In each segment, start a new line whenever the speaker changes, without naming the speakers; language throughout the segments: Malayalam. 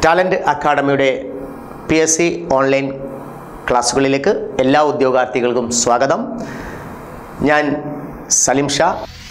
ടാലൻറ്റ് അക്കാഡമിയുടെ പി എസ് സി ഓൺലൈൻ ക്ലാസ്സുകളിലേക്ക് എല്ലാ ഉദ്യോഗാർത്ഥികൾക്കും സ്വാഗതം ഞാൻ സലിം ഷാ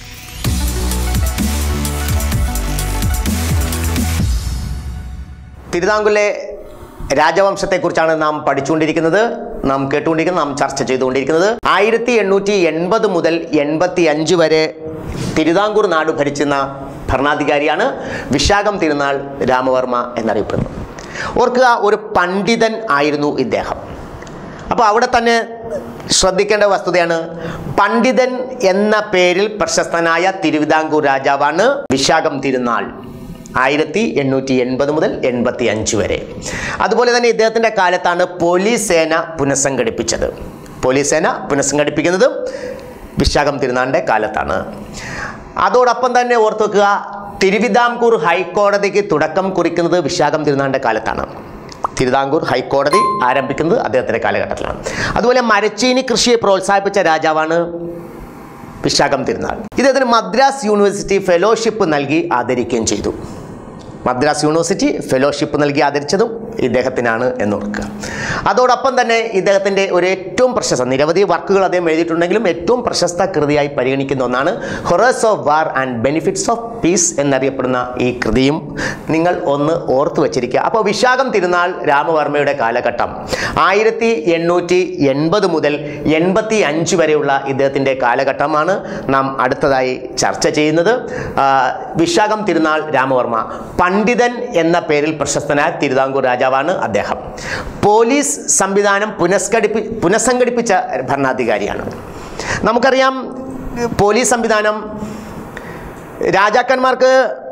തിരുവിതാംകൂറിലെ രാജവംശത്തെക്കുറിച്ചാണ് നാം പഠിച്ചുകൊണ്ടിരിക്കുന്നത് നാം കേട്ടുകൊണ്ടിരിക്കുന്നത് നാം ചർച്ച ചെയ്തുകൊണ്ടിരിക്കുന്നത് ആയിരത്തി എണ്ണൂറ്റി എൺപത് മുതൽ എൺപത്തി അഞ്ച് വരെ തിരുവിതാംകൂർ നാട് ഭരിച്ചിരുന്ന ഭരണാധികാരിയാണ് വിശാഖം തിരുനാൾ രാമവർമ്മ എന്നറിയപ്പെടുന്നത് ഓർക്കുക ഒരു പണ്ഡിതൻ ആയിരുന്നു ഇദ്ദേഹം അപ്പോൾ അവിടെ തന്നെ ശ്രദ്ധിക്കേണ്ട വസ്തുതയാണ് പണ്ഡിതൻ എന്ന പേരിൽ പ്രശസ്തനായ തിരുവിതാംകൂർ രാജാവാണ് വിശാഖം തിരുനാൾ ആയിരത്തി എണ്ണൂറ്റി എൺപത് മുതൽ എൺപത്തി അഞ്ച് വരെ അതുപോലെ തന്നെ ഇദ്ദേഹത്തിൻ്റെ കാലത്താണ് പോലീസ് സേന പുനഃസംഘടിപ്പിച്ചത് പോലീസ് സേന പുനഃസംഘടിപ്പിക്കുന്നതും വിശാഖം തിരുനാളിൻ്റെ കാലത്താണ് അതോടൊപ്പം തന്നെ ഓർത്തു വെക്കുക തിരുവിതാംകൂർ ഹൈക്കോടതിക്ക് തുടക്കം കുറിക്കുന്നത് വിശാഖം തിരുനാളിൻ്റെ കാലത്താണ് തിരുവിതാംകൂർ ഹൈക്കോടതി ആരംഭിക്കുന്നത് അദ്ദേഹത്തിൻ്റെ കാലഘട്ടത്തിലാണ് അതുപോലെ മരച്ചീനി കൃഷിയെ പ്രോത്സാഹിപ്പിച്ച രാജാവാണ് വിശാഖം തിരുനാൾ ഇദ്ദേഹത്തിന് മദ്രാസ് യൂണിവേഴ്സിറ്റി ഫെലോഷിപ്പ് നൽകി ആദരിക്കുകയും ചെയ്തു മദ്രാസ് യൂണിവേഴ്സിറ്റി ഫെലോഷിപ്പ് നൽകി ആദരിച്ചതും ഇദ്ദേഹത്തിനാണ് എന്നോർക്കുക അതോടൊപ്പം തന്നെ ഇദ്ദേഹത്തിൻ്റെ ഒരു ഏറ്റവും പ്രശസ്ത നിരവധി വർക്കുകൾ അദ്ദേഹം എഴുതിയിട്ടുണ്ടെങ്കിലും ഏറ്റവും പ്രശസ്ത കൃതിയായി പരിഗണിക്കുന്ന ഒന്നാണ് horrors of war and benefits of peace എന്നറിയപ്പെടുന്ന ഈ കൃതിയും നിങ്ങൾ ഒന്ന് ഓർത്തു വച്ചിരിക്കുക അപ്പോൾ വിശാഖം തിരുനാൾ രാമവർമ്മയുടെ കാലഘട്ടം ആയിരത്തി എണ്ണൂറ്റി എൺപത് മുതൽ എൺപത്തി അഞ്ച് വരെയുള്ള ഇദ്ദേഹത്തിൻ്റെ കാലഘട്ടമാണ് നാം അടുത്തതായി ചർച്ച ചെയ്യുന്നത് ആ, വിശാഖം തിരുനാൾ രാമവർമ്മ പണ്ഡിതൻ എന്ന പേരിൽ പ്രശസ്തനായ തിരുവിതാംകൂർ രാജാവാണ് അദ്ദേഹം പോലീസ് സംവിധാനം പുനഃസ്ഘടിപ്പി പുനഃസംഘടിപ്പിച്ച ഭരണാധികാരിയാണ് നമുക്കറിയാം പോലീസ് സംവിധാനം രാജാക്കന്മാർക്ക്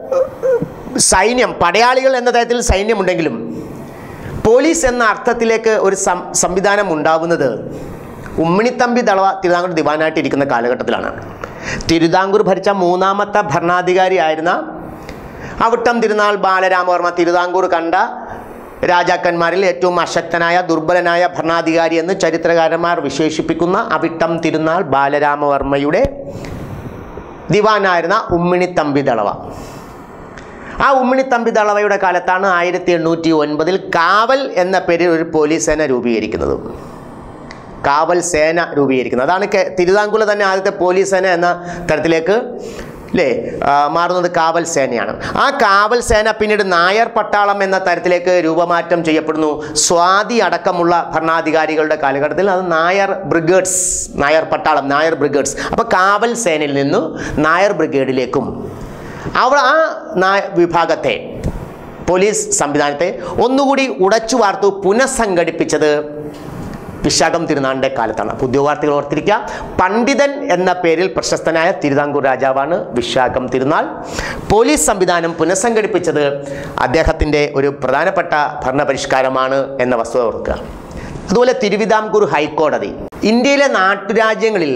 സൈന്യം പടയാളികൾ എന്ന തരത്തിൽ സൈന്യമുണ്ടെങ്കിലും പോലീസ് എന്ന അർത്ഥത്തിലേക്ക് ഒരു സം സംവിധാനം ഉണ്ടാവുന്നത് ഉമ്മിണിത്തമ്പി ദളവ തിരുവിതാംകൂർ ദിവാനായിട്ട് ഇരിക്കുന്ന കാലഘട്ടത്തിലാണ് തിരുവിതാംകൂർ ഭരിച്ച മൂന്നാമത്തെ ഭരണാധികാരിയായിരുന്ന അവിട്ടം തിരുനാൾ ബാലരാമവർമ്മ തിരുവിതാംകൂർ കണ്ട രാജാക്കന്മാരിൽ ഏറ്റവും അശക്തനായ ദുർബലനായ ഭരണാധികാരി എന്ന് ചരിത്രകാരന്മാർ വിശേഷിപ്പിക്കുന്ന അവിട്ടം തിരുനാൾ ബാലരാമവർമ്മയുടെ ദിവാനായിരുന്ന ഉമ്മിണിത്തമ്പി ദളവ ആ ഉമ്മിണിത്തമ്പി ദളവയുടെ കാലത്താണ് ആയിരത്തി എണ്ണൂറ്റി ഒൻപതിൽ കാവൽ എന്ന പേരിൽ ഒരു പോലീസ് സേന രൂപീകരിക്കുന്നത് കാവൽ സേന രൂപീകരിക്കുന്നത് അതാണ് കെ- തിരുവിതാംകൂറിൽ തന്നെ ആദ്യത്തെ പോലീസ് സേന എന്ന തരത്തിലേക്ക് അല്ലേ ആ, മാറുന്നത് കാവൽ സേനയാണ് ആ കാവൽ സേന പിന്നീട് നായർ പട്ടാളം എന്ന തരത്തിലേക്ക് രൂപമാറ്റം ചെയ്യപ്പെടുന്നു സ്വാതി അടക്കമുള്ള ഭരണാധികാരികളുടെ കാലഘട്ടത്തിൽ അത് നായർ ബ്രിഗേഡ്സ് നായർ പട്ടാളം നായർ ബ്രിഗേഡ്സ് അപ്പോൾ കാവൽ സേനയിൽ നിന്നും നായർ ബ്രിഗേഡിലേക്കും അവിടെ ആ നായ വിഭാഗത്തെ പോലീസ് സംവിധാനത്തെ ഒന്നുകൂടി ഉടച്ചു വാർത്തു പുനഃസംഘടിപ്പിച്ചത് വിശാഖം തിരുനാളിൻ്റെ കാലത്താണ് അപ്പോൾ ഉദ്യോഗാർത്ഥികൾ ഓർത്തിരിക്കുക പണ്ഡിതൻ എന്ന പേരിൽ പ്രശസ്തനായ തിരുവിതാംകൂർ രാജാവാണ് വിശാഖം തിരുനാൾ പോലീസ് സംവിധാനം പുനഃസംഘടിപ്പിച്ചത് അദ്ദേഹത്തിൻ്റെ ഒരു പ്രധാനപ്പെട്ട ഭരണപരിഷ്കാരമാണ് എന്ന വസ്തുത ഓർക്കുക അതുപോലെ തിരുവിതാംകൂർ ഹൈക്കോടതി ഇന്ത്യയിലെ നാട്ടുരാജ്യങ്ങളിൽ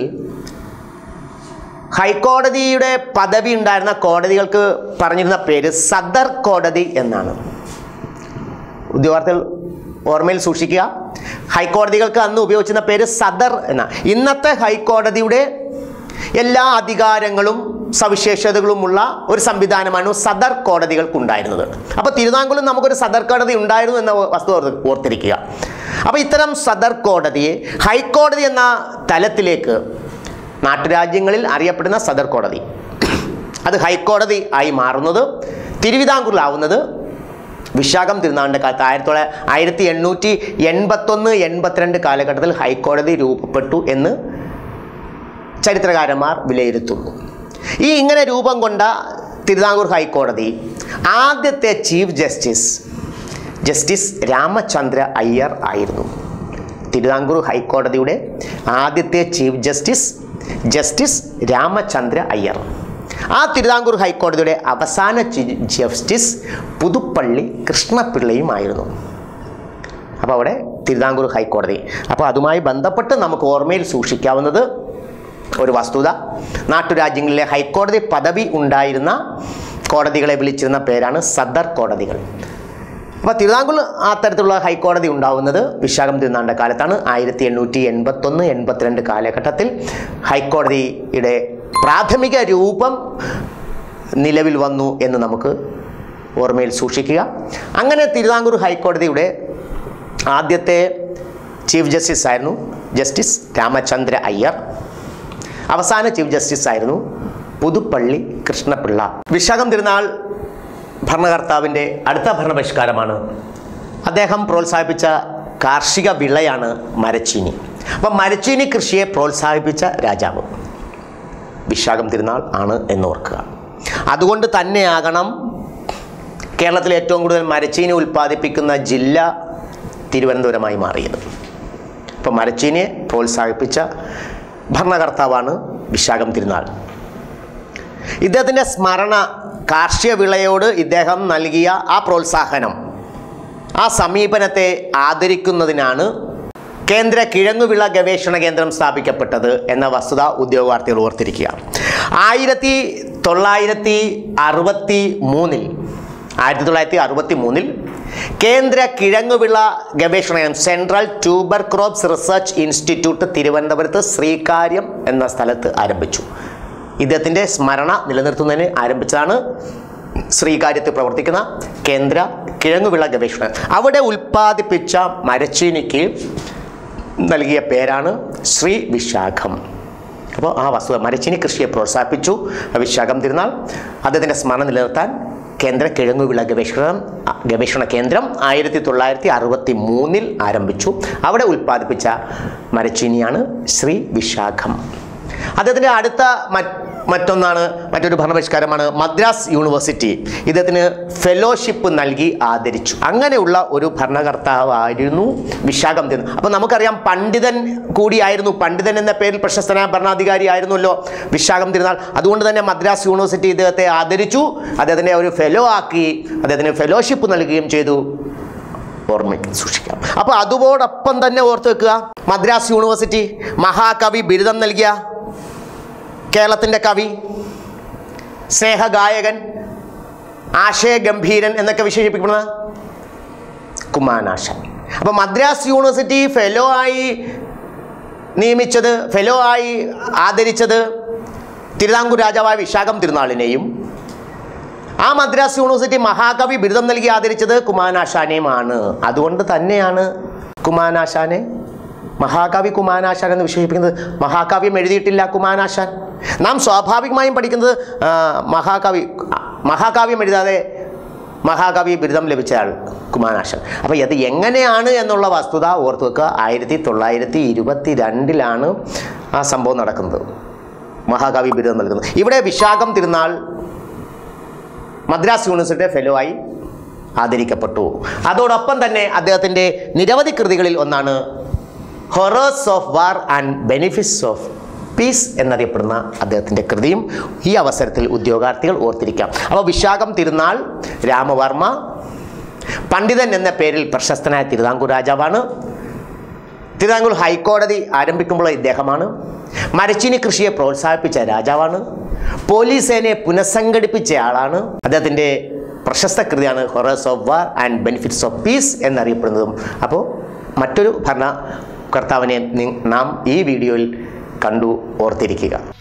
ഹൈക്കോടതിയുടെ പദവി ഉണ്ടായിരുന്ന കോടതികൾക്ക് പറഞ്ഞിരുന്ന പേര് സദർ കോടതി എന്നാണ് ഉദ്യോഗാർത്ഥികൾ ഓർമ്മയിൽ സൂക്ഷിക്കുക ഹൈക്കോടതികൾക്ക് അന്ന് ഉപയോഗിച്ചിരുന്ന പേര് സദർ എന്ന ഇന്നത്തെ ഹൈക്കോടതിയുടെ എല്ലാ അധികാരങ്ങളും സവിശേഷതകളുമുള്ള ഒരു സംവിധാനമാണ് സദർ കോടതികൾക്കുണ്ടായിരുന്നത് അപ്പോൾ തിരുവിതാംകൂറിൽ നമുക്കൊരു സദർ കോടതി ഉണ്ടായിരുന്നു എന്ന വസ്തു ഓർത്ത് ഓർത്തിരിക്കുക അപ്പോൾ ഇത്തരം സദർ കോടതിയെ ഹൈക്കോടതി എന്ന തലത്തിലേക്ക് നാട്ടുരാജ്യങ്ങളിൽ അറിയപ്പെടുന്ന സദർ കോടതി അത് ഹൈക്കോടതി ആയി മാറുന്നത് തിരുവിതാംകൂറിലാവുന്നത് വിശാഖം തിരുനാളിൻ്റെ കാലത്ത് ആയിരത്തി തൊള്ളായിരത്തി ആയിരത്തി എണ്ണൂറ്റി എൺപത്തൊന്ന് എൺപത്തിരണ്ട് കാലഘട്ടത്തിൽ ഹൈക്കോടതി രൂപപ്പെട്ടു എന്ന് ചരിത്രകാരന്മാർ വിലയിരുത്തുന്നു ഈ ഇങ്ങനെ രൂപം കൊണ്ട തിരുവിതാംകൂർ ഹൈക്കോടതി ആദ്യത്തെ chief justice justice Ramachandra Iyer ആയിരുന്നു തിരുവിതാംകൂർ ഹൈക്കോടതിയുടെ ആദ്യത്തെ chief justice justice Ramachandra Iyer ആ തിരുവിതാംകൂർ ഹൈക്കോടതിയുടെ അവസാന ചീഫ് ജസ്റ്റിസ് പുതുപ്പള്ളി കൃഷ്ണപിള്ളയുമായിരുന്നു അപ്പോൾ അവിടെ തിരുവിതാംകൂർ ഹൈക്കോടതി അപ്പോൾ അതുമായി ബന്ധപ്പെട്ട് നമുക്ക് ഓർമ്മയിൽ സൂക്ഷിക്കാവുന്നത് ഒരു വസ്തുത നാട്ടുരാജ്യങ്ങളിലെ ഹൈക്കോടതി പദവി ഉണ്ടായിരുന്ന കോടതികളെ വിളിച്ചിരുന്ന പേരാണ് സദർ കോടതികൾ അപ്പോൾ തിരുവിതാംകൂർ ആ തരത്തിലുള്ള ഹൈക്കോടതി ഉണ്ടാവുന്നത് വിശാഖം തിരുനാളിൻ്റെ കാലത്താണ് ആയിരത്തി എണ്ണൂറ്റി എൺപത്തൊന്ന് എൺപത്തിരണ്ട് കാലഘട്ടത്തിൽ ഹൈക്കോടതിയുടെ പ്രാഥമിക രൂപം നിലവിൽ വന്നു എന്ന് നമുക്ക് ഓർമ്മയിൽ സൂക്ഷിക്കുക അങ്ങനെ തിരുവിതാംകൂർ ഹൈക്കോടതിയുടെ ആദ്യത്തെ ചീഫ് ജസ്റ്റിസ് ആയിരുന്നു ജസ്റ്റിസ് രാമചന്ദ്ര അയ്യർ അവസാന ചീഫ് ജസ്റ്റിസ് ആയിരുന്നു പുതുപ്പള്ളി കൃഷ്ണപിള്ള വിശാഖം തിരുനാൾ ഭരണകർത്താവിൻ്റെ അടുത്ത ഭരണപരിഷ്കാരമാണ് അദ്ദേഹം പ്രോത്സാഹിപ്പിച്ച കാർഷിക വിളയാണ് മരച്ചീനി അപ്പം മരച്ചീനി കൃഷിയെ പ്രോത്സാഹിപ്പിച്ച രാജാവ് വിശാഖം തിരുനാൾ ആണ് എന്നോർക്കുക അതുകൊണ്ട് തന്നെയാകണം കേരളത്തിലെ ഏറ്റവും കൂടുതൽ മരച്ചീനി ഉൽപ്പാദിപ്പിക്കുന്ന ജില്ല തിരുവനന്തപുരമായി മാറിയത് അപ്പോൾ മരച്ചീനിയെ പ്രോത്സാഹിപ്പിച്ച ഭരണകർത്താവാണ് വിശാഖം തിരുനാൾ ഇദ്ദേഹത്തിൻ്റെ സ്മരണ കാർഷിക വിളയോട് ഇദ്ദേഹം നൽകിയ ആ പ്രോത്സാഹനം ആ സമീപനത്തെ ആദരിക്കുന്നതിനാണ് കേന്ദ്ര കിഴങ്ങുവിള ഗവേഷണ കേന്ദ്രം സ്ഥാപിക്കപ്പെട്ടത് എന്ന വസ്തുത ഉദ്യോഗാർത്ഥികൾ ഓർത്തിരിക്കുക ആയിരത്തി തൊള്ളായിരത്തി അറുപത്തി മൂന്നിൽ ആയിരത്തി തൊള്ളായിരത്തി അറുപത്തി മൂന്നിൽ കേന്ദ്ര കിഴങ്ങുവിള ഗവേഷണ കേന്ദ്രം central tuber crops research institute തിരുവനന്തപുരത്ത് ശ്രീകാര്യം എന്ന സ്ഥലത്ത് ആരംഭിച്ചു ഇദ്ദേഹത്തിൻ്റെ സ്മരണ നിലനിർത്തുന്നതിന് ആരംഭിച്ചതാണ് ശ്രീകാര്യത്തിൽ പ്രവർത്തിക്കുന്ന കേന്ദ്ര കിഴങ്ങുവിള ഗവേഷണ അവിടെ ഉൽപ്പാദിപ്പിച്ച മരച്ചീനിക്ക് നൽകിയ പേരാണ് ശ്രീ വിശാഖം അപ്പോൾ ആ വസ്തുത മരച്ചീനി കൃഷിയെ പ്രോത്സാഹിപ്പിച്ചു വിശാഖം തിരുനാൾ അദ്ദേഹത്തിൻ്റെ സ്മരണ നിലനിർത്താൻ കേന്ദ്ര കിഴങ്ങുവിള ഗവേഷണ ഗവേഷണ കേന്ദ്രം ആയിരത്തി തൊള്ളായിരത്തി അറുപത്തി മൂന്നിൽ ആരംഭിച്ചു അവിടെ ഉൽപ്പാദിപ്പിച്ച മരച്ചീനിയാണ് ശ്രീ വിശാഖം അദ്ദേഹത്തിൻ്റെ അടുത്ത മറ്റ് മറ്റൊന്നാണ് മറ്റൊരു ഭരണപരിഷ്കാരമാണ് മദ്രാസ് യൂണിവേഴ്സിറ്റി ഇദ്ദേഹത്തിന് ഫെലോഷിപ്പ് നൽകി ആദരിച്ചു അങ്ങനെയുള്ള ഒരു ഭരണകർത്താവായിരുന്നു വിശാഖം തിരുനാൾ അപ്പോൾ നമുക്കറിയാം പണ്ഡിതൻ കൂടിയായിരുന്നു പണ്ഡിതൻ എന്ന പേരിൽ പ്രശസ്തനായ ഭരണാധികാരി ആയിരുന്നല്ലോ വിശാഖം തിരുനാൾ അതുകൊണ്ട് തന്നെ മദ്രാസ് യൂണിവേഴ്സിറ്റി ഇദ്ദേഹത്തെ ആദരിച്ചു അദ്ദേഹത്തിനെ ഒരു ഫെലോ ആക്കി അദ്ദേഹത്തിന് ഫെലോഷിപ്പ് നൽകുകയും ചെയ്തു ഓർമ്മയ്ക്ക് സൂക്ഷിക്കാം അപ്പോൾ അതോടൊപ്പം തന്നെ ഓർത്ത് വെക്കുക മദ്രാസ് യൂണിവേഴ്സിറ്റി മഹാകവി ബിരുദം നൽകിയ കേരളത്തിൻ്റെ കവി സ്നേഹഗായകൻ ആശയഗംഭീരൻ എന്നൊക്കെ വിശേഷിപ്പിക്കുന്ന കുമാനാശൻ അപ്പോൾ മദ്രാസ് യൂണിവേഴ്സിറ്റി ഫെലോ ആയി നിയമിച്ചത് ഫെലോ ആയി ആദരിച്ചത് തിരുവിതാംകൂർ രാജാവായ വിശാഖം തിരുനാളിനെയും ആ മദ്രാസ് യൂണിവേഴ്സിറ്റി മഹാകവി ബിരുദം നൽകി ആദരിച്ചത് കുമാനാശാനെയുമാണ് അതുകൊണ്ട് തന്നെയാണ് കുമാനാശാനെ മഹാകവി കുമാനാശാൻ എന്ന് വിശേഷിപ്പിക്കുന്നത് മഹാകാവ്യം എഴുതിയിട്ടില്ല കുമാനാശാൻ നാം സ്വാഭാവികമായും പഠിക്കുന്നത് ആ, മഹാകവി മഹാകാവ്യം എഴുതാതെ മഹാകവി ബിരുദം ലഭിച്ച ആൾ കുമാനാശൻ അപ്പോൾ ഇത് എങ്ങനെയാണ് എന്നുള്ള വസ്തുത ഓർത്ത് വെക്കുക ആയിരത്തി തൊള്ളായിരത്തി ഇരുപത്തി രണ്ടിലാണ് ആ സംഭവം നടക്കുന്നത് മഹാകവി ബിരുദം നൽകുന്നത് ഇവിടെ വിശാഖം തിരുനാൾ മദ്രാസ് യൂണിവേഴ്സിറ്റിയുടെ ഫെലോ ആയി ആദരിക്കപ്പെട്ടു അതോടൊപ്പം തന്നെ അദ്ദേഹത്തിൻ്റെ നിരവധി കൃതികളിൽ ഒന്നാണ് horrors of war and benefits of peace എന്നറിയപ്പെടുന്ന അദ്ദേഹത്തിൻ്റെ കൃതിയും ഈ അവസരത്തിൽ ഉദ്യോഗാർത്ഥികൾ ഓർത്തിരിക്കാം അപ്പോൾ വിശാഖം തിരുനാൾ രാമവർമ്മ പണ്ഡിതൻ എന്ന പേരിൽ പ്രശസ്തനായ തിരുവിതാംകൂർ രാജാവാണ് തിരുവിതാംകൂർ ഹൈക്കോടതി ആരംഭിക്കുമ്പോൾ ഇദ്ദേഹമാണ് മരച്ചീനി കൃഷിയെ പ്രോത്സാഹിപ്പിച്ച രാജാവാണ് പോലീസ് സേനയെ പുനഃസംഘടിപ്പിച്ച ആളാണ് അദ്ദേഹത്തിൻ്റെ പ്രശസ്ത കൃതിയാണ് horrors of war and benefits of peace എന്നറിയപ്പെടുന്നതും അപ്പോൾ മറ്റൊരു ഭരണകർത്താവിനെ നി- നാം ഈ വീഡിയോയിൽ കണ്ടു ഓർത്തിരിക്കുക